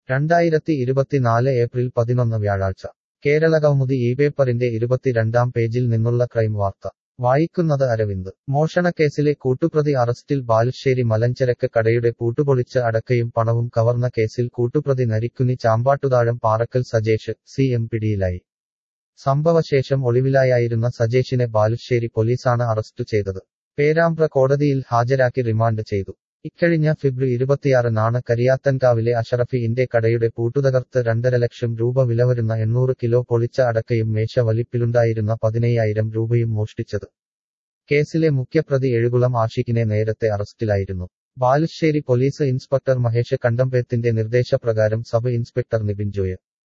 രണ്ടായിരത്തി ഇരുപത്തിനാല് ഏപ്രിൽ പതിനൊന്ന് വ്യാഴാഴ്ച കേരള കൗമുദി ഈ പേപ്പറിന്റെ ഇരുപത്തിരണ്ടാം പേജിൽ നിന്നുള്ള ക്രൈം വാർത്ത വായിക്കുന്നത് അരവിന്ദ് മോഷണക്കേസിലെ കൂട്ടുപ്രതി അറസ്റ്റിൽ ബാലുശ്ശേരി മലഞ്ചരക്ക് കടയുടെ പൂട്ടുപൊളിച്ച് അടക്കയും പണവും കവർന്ന കേസിൽ കൂട്ടുപ്രതി നരിക്കുനി ചാമ്പാട്ടുതാഴം പാറക്കൽ സജേഷ് സി എം പിടിയിലായി സംഭവശേഷം ഒളിവിലായായിരുന്ന സജേഷിനെ ബാലുശ്ശേരി പോലീസാണ് അറസ്റ്റ് ചെയ്തത് പേരാമ്പ്ര കോടതിയിൽ ഹാജരാക്കി റിമാൻഡ് ചെയ്തു ഇക്കഴിഞ്ഞ ഫെബ്രുവരി ഇരുപത്തിയാറിനാണ് കരിയാത്തൻകാവിലെ അഷറഫിന്റെ കടയുടെ പൂട്ടുതകർത്ത് രണ്ടര ലക്ഷം രൂപ വില വരുന്ന എണ്ണൂറ് കിലോ പൊളിച്ച അടക്കയും മേശ വലിപ്പിലുണ്ടായിരുന്ന പതിനയ്യായിരം രൂപയും മോഷ്ടിച്ചത് കേസിലെ മുഖ്യപ്രതി എഴുകുളം ആഷിഖിനെ നേരത്തെ അറസ്റ്റിലായിരുന്നു ബാലുശ്ശേരി പോലീസ് ഇൻസ്പെക്ടർ മഹേഷ് കണ്ടമ്പേത്തിന്റെ നിർദ്ദേശപ്രകാരം സബ് ഇൻസ്പെക്ടർ നിബിൻ ജോയ്